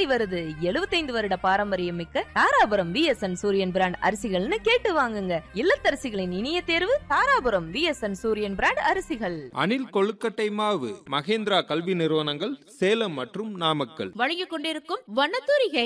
தேடி வருது 75 வருட பாரம்பரியம் மிக்க தாராபுரம் விஎஸ்என் சூரியன் பிராண்ட் அரிசிகள்னு கேட்டு வாங்குங்க இல்லத்தரசிகளின் இனிய தேர்வு தாராபுரம் விஎஸ்என் சூரியன் பிராண்ட் அரிசிகள் அணில் கொழுக்கட்டை மாவு மகேந்திரா கல்வி நிறுவனங்கள் சேலம் மற்றும் நாமக்கல் வழங்கிக் கொண்டிருக்கும் வண்ணத்தூரிகை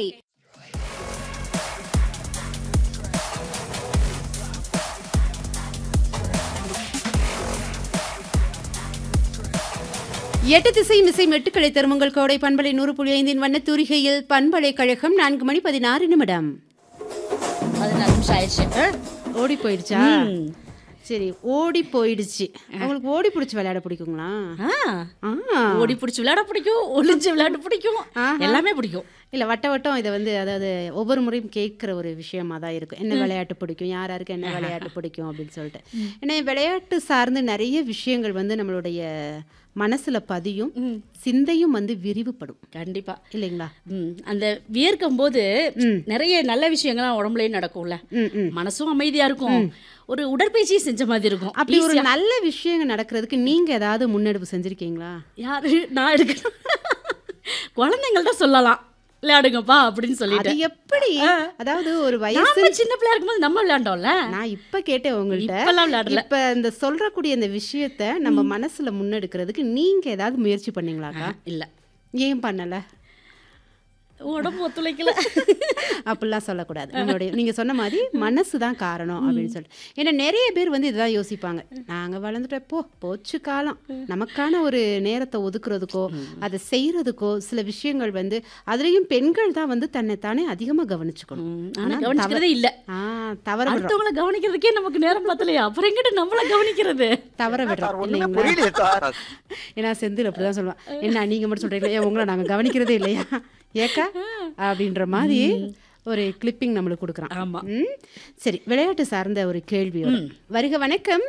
எட்டு திசை மிசை மெட்டுக்களை தரும் உங்கள் கோடை பண்பலை நூறு புள்ளி ஐந்தின் வண்ணத்தூரிகையில் பண்பலை கழகம் நான்கு மணி பதினாறு நிமிடம் பதினாறு நிமிஷம் ஆயிடுச்சு ஓடி போயிடுச்சா சரி ஓடி போயிடுச்சு உங்களுக்கு ஓடி பிடிச்சி விளையாட பிடிக்குங்களா ஆ ஓடி பிடிச்சி விளையாட பிடிக்கும் ஒளிஞ்சு விளையாட பிடிக்கும் ஆஹா. எல்லாமே பிடிக்கும் இல்லை வட்ட வட்டம் இதை வந்து அதாவது ஒவ்வொரு முறையும் கேட்குற ஒரு விஷயமா தான் இருக்கும் என்ன விளையாட்டு பிடிக்கும் யார் யாருக்கு என்ன விளையாட்டு பிடிக்கும் அப்படின்னு சொல்லிட்டு ஏன்னா விளையாட்டு சார்ந்து நிறைய விஷயங்கள் வந்து நம்மளுடைய மனசுல பதியும் சிந்தையும் வந்து விரிவுபடும் கண்டிப்பா இல்லைங்களா ம், அந்த வியர்க்கும் போது ம். நிறைய நல்ல விஷயங்கள்லாம் உடம்புலயே நடக்கும்ல ம் ம் மனசும் அமைதியா இருக்கும் ஒரு உடற்பயிற்சியும் செஞ்ச மாதிரி இருக்கும் அப்படி ஒரு Easy ஆ. நல்ல விஷயங்கள் நடக்கிறதுக்கு நீங்க ஏதாவது முன்னெடுப்பு செஞ்சிருக்கீங்களா யாரு நான் எடுக்கணும் குழந்தைங்கள்ட்ட சொல்லலாம் விளையாடுங்கப்பா அப்படின்னு அது சொல்லிட்டு எப்படி அதாவது ஒரு வயசு நாம சின்ன பிள்ளையா இருக்கும்போது நம்ம விளையாண்டோம்ல நான் இப்ப கேட்டேன் உங்கள்ட்ட இப்பெல்லாம் விளையாடல இப்ப இந்த சொல்றக்கூடிய இந்த விஷயத்த நம்ம மனசுல முன்னெடுக்கிறதுக்கு நீங்க ஏதாவது முயற்சி பண்ணீங்களாக்கா இல்ல ஏன் பண்ணல உடம்பு ஒத்துழைக்கல அப்படிலாம் சொல்லக்கூடாது நம்மளுடைய நீங்க சொன்ன மாதிரி மனசு தான் காரணம் அப்படின்னு சொல்லிட்டு ஏன்னா நிறைய பேர் வந்து இதுதான் யோசிப்பாங்க நாங்க வளர்ந்துட்டோம் போ போச்சு காலம் நமக்கான ஒரு நேரத்தை ஒதுக்குறதுக்கோ அதை செய்யறதுக்கோ சில விஷயங்கள் வந்து அதுலயும் பெண்கள் தான் வந்து தன்னை தானே அதிகமா கவனிச்சுக்கணும் ம், ஆனா ஆனா கவனிச்சுக்கிறதே இல்ல ஆ தவற விடுறோம் அடுத்தவங்கள கவனிக்கிறதுக்கே நமக்கு நேரம் பத்தலையா அப்புறம் எங்கிட்ட நம்மள கவனிக்கிறது தவற விடுறோம் இல்லைங்களா ஏன்னா செந்தில் அப்படிதான் சொல்லுவான் என்ன நீங்க மட்டும் சொல்றீங்களா ஏன் உங்களை நாங்க கவனிக்கிறதே இல்லையா ஏக்கா அப்படின்ற மாதிரி ஒரு கிளிப்பிங் நம்மளுக்கு கொடுக்குறான் ஆமா ம் சரி விளையாட்டு சார்ந்த ஒரு கேள்வி வருக வணக்கம்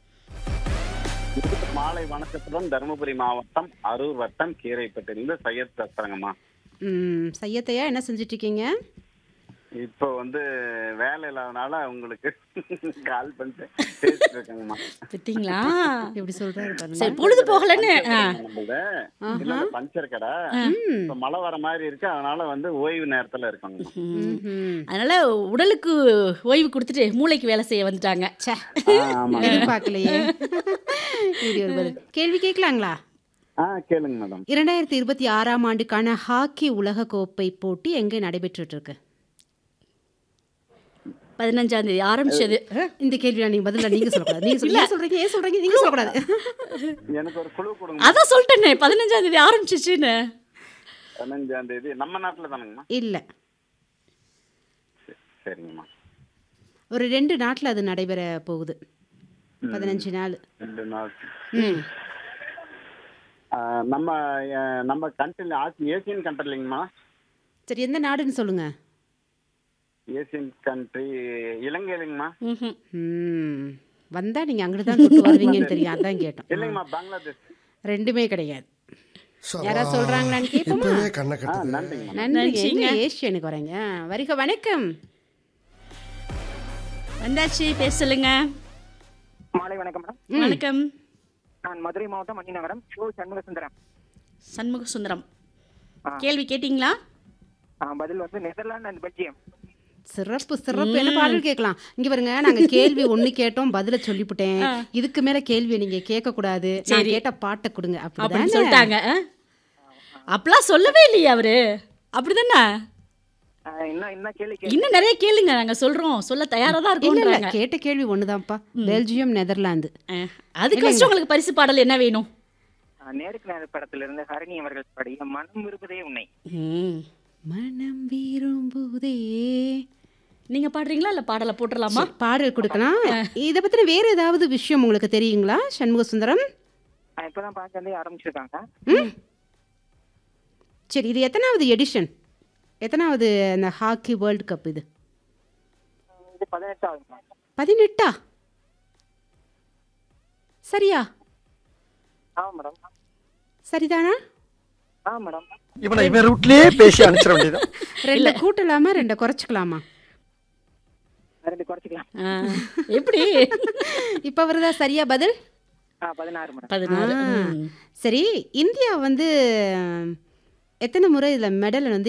மாலை வணக்கத்துடன் தருமபுரி மாவட்டம் அரூர் வட்டம் கீரைப்பட்டிலிருந்து சையத் பேசுறேங்கம்மா ம் சையத்தையா என்ன செஞ்சுட்டு இருக்கீங்க இப்போ வந்து வேலை இல்லாதனால உங்களுக்கு கால் பண்ணிட்டு பேசிட்டு இருக்கேங்கம்மா பார்த்தீங்களா எப்படி சொல்றாரு பாருங்க சரி பொழுது போகலன்னு ஆ. நம்மளது இல்ல இல்ல, பஞ்சர் கடை இப்ப மழை வர மாதிரி இருக்கு அதனால வந்து ஓய்வு நேரத்துல இருக்காங்க ம்ஹும். அதனால உடலுக்கு ஓய்வு கொடுத்துட்டு மூளைக்கு வேலை செய்ய வந்துட்டாங்க ச்சே ஆமா எதிர்பார்க்கலையே இப்படி ஒரு பதில் கேள்வி கேட்கலாங்களா ஆ கேளுங்க மேடம் இரண்டாயிரத்தி இருபத்தி ஆறாம் ஆண்டுக்கான ஹாக்கி உலக கோப்பை போட்டி எங்கே நடைபெற்றுட்டு இருக்கு பதினஞ்சாம் தேதி ஆரம்பிச்சது இந்த கேள்வி நீங்க பதிலா நீங்க சொல்லக்கூடாது நீங்க சொல்ல ஏன் சொல்றீங்க ஏன் சொல்றீங்க நீங்க சொல்லக்கூடாது எனக்கு ஒரு குழு கொடுங்க அதான் சொல்லிட்டேனே பதினஞ்சாம் தேதி ஆரம்பிச்சிச்சுன்னு பதினஞ்சாம் தேதி நம்ம நாட்டுல தானுங்கம்மா இல்ல சரிங்கம்மா ஒரு ரெண்டு நாட்டுல அது நடைபெற போகுது பதினஞ்சு நாள் ரெண்டு நாள் ம் ஆ, நம்ம அஹ், நம்ம கண்ட்ரில ஏசியன் கண்ட்ரிலிங்கம்மா சரி எந்த நாடுன்னு சொல்லுங்க ஏசியன் கண்ட்ரி இலங்கையிலங்கம்மா ம்ஹும். ம் வந்தா நீங்க அங்கிட்டு தான் தொட்டு வருவீங்கன்னு தெரியும் அதான் கேட்டோம் இல்லைங்கம்மா பங்களாதேஷ் ரெண்டுமே கிடையாது யாராவது சொல்றாங்களான்னு கேட்போமா இப்பவே கண்ணை ஆ கட்டுது நன்றிங்கம்மா நன்றி எங்க ஏஷியனுக்கு வரேங்க வருக வணக்கம் வந்தாச்சு பேச சொல்லுங்க மாலை வணக்கம் மேடம் வணக்கம் நான் மதுரை மாவட்டம் மணிநகரம் ஷோ சண்முக சுந்தரம் சண்முக சுந்தரம் ஆ. கேள்வி கேட்டிங்களா ஆ, பதில் வந்து நெதர்லாந்து அண்ட் பெல்ஜியம் சிறப்பு சிறப்பு என்ன பாடல் கேட்கலாம் இங்க பாருங்க நாங்க கேள்வி ஒண்ணு கேட்டோம் பதில சொல்லிவிட்டேன் இதுக்கு மேல கேள்வி நீங்க கேட்க கூடாது நான் கேட்ட பாட்டை கொடுங்க அப்படின்னு அப்படிதானே சொல்லிட்டாங்க ஆ? அப்பெல்லாம் சொல்லவே இல்லையே அவரு அப்படிதானே ஆ, இன்னும் என்ன கேள்வி கேள்வி இன்னும் நிறைய கேளுங்க நாங்க சொல்றோம் சொல்ல தயாரா தான் இல்ல இல்ல இருக்கோம் கேட்ட கேள்வி ஒண்ணுதான்ப்பா பெல்ஜியம் நெதர்லாந்து அதுக்கு ஃபர்ஸ்ட் உங்களுக்கு பரிசு பாடல் என்ன வேணும் நேருக்கு நேர் படத்திலிருந்து ஹரணி அவர்கள் பாடிய மனம் விரும்புதே உன்னை ம். மனம் விரும்புதே நீங்க பாடுறீங்களா இல்ல பாடலை போட்டுடலாமா சரி, பாடல் கொடுக்கலாம் இத பத்தின வேற ஏதாவது விஷயம் உங்களுக்கு தெரியுங்களா சண்முக சுந்தரம் ஆ, இப்பதான் பாஞ்சாந்தே ஆரம்பிச்சிருக்காங்க ம்? சரி இது எத்தனாவது எடிஷன் எத்தனாவது அந்த ஹாக்கி வேர்ல்டு கப் இது இது பதினெட்டாவது மேம். பதினெட்டா சரியா ஆமா மேடம் சரிதானா ஆ மேடம் இவனை இவன் ரூட்லயே பேசி அனுப்பிச்சிட வேண்டியது ரெண்டை கூட்டலாமா ரெண்டை குறைச்சிக்கலாமா ரெண்டு குறைச்சிக்கலாம் ஆ, எப்படி இப்போ வருதா சரியா பதில் ஆ பதினாறு மேடம் பதினாறு ஆ. ம். சரி இந்தியா வந்து எத்தனை முறை இதில் மெடல் வந்து